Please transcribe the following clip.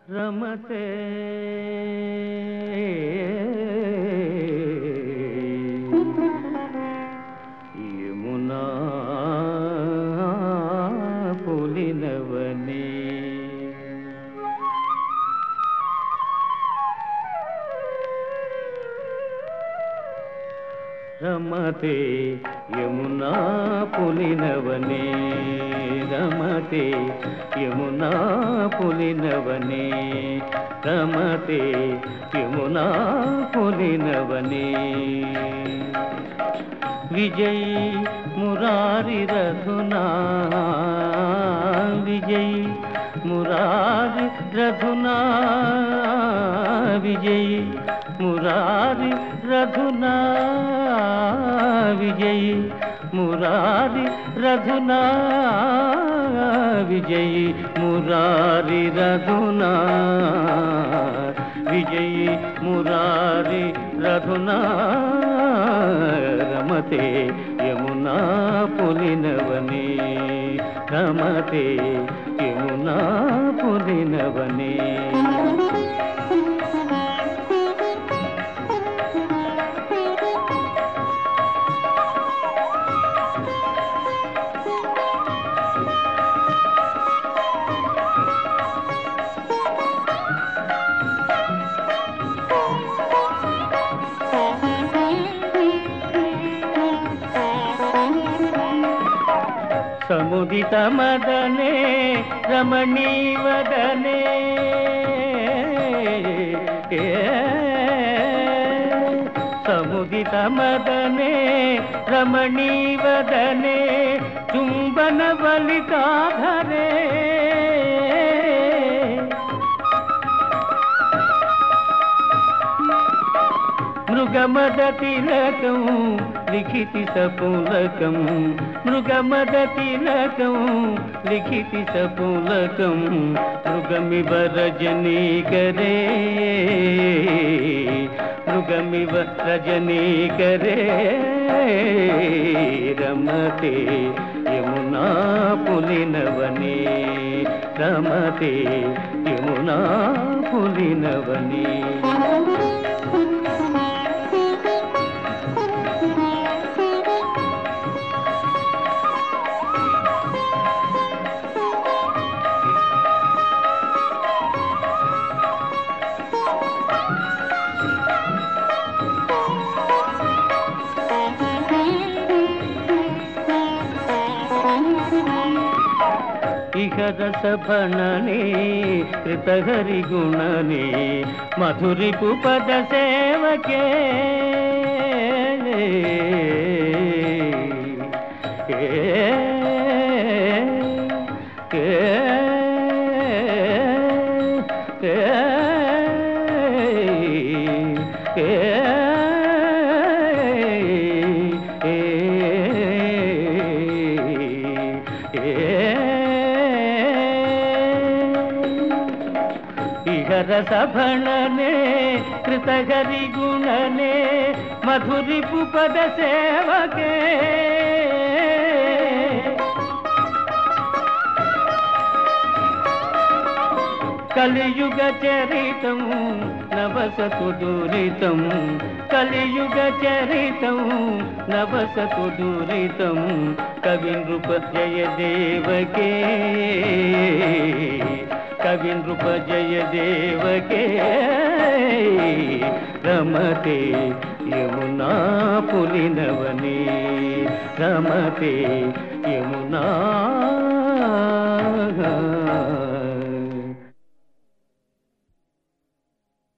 రమతే యమునా పులినవనే రమతే యమునా పులినవనే రమతే యమునా పులినవనే రమతే యమునా పులినవనే విజయ్ మురారి రఘునా విజయ్ మురారి రఘునా విజయ్ మురారి రఘునా విజయ్ మురారి రఘునా విజయ్ మురారి రఘునా విజయ్ మురారి రఘునా రమతే యమునా పులినవనే రమతే యమునా పులినవనే సముదిత మదనే రమణీవదనే సముదిత మదనే రమణీవదనే చుంబన బలికాధరే మృగమద తిలకం లిఖితి సపులకం మృగమద తిలకం లిఖితి సపులకం మృగమివ రజనీకరే మృగమివ రజనీకరే రమతే యమునా పులినవనే రమతే యమునా పులినవనే ఇహ రసభణనే కృతహరి గుణనే మధురిపు పద సేవకే రసభణనే కృతగరి గుణనే మధురిపు పద సేవకే కలియుగ చరితం నవసతు దూరితం కలియుగ చరితం నవసతు దూరితం కవి నృప జయ దేవకే కవి నృప జయ దేవకే రమతే యమునా పులినవనే రమతే యమునా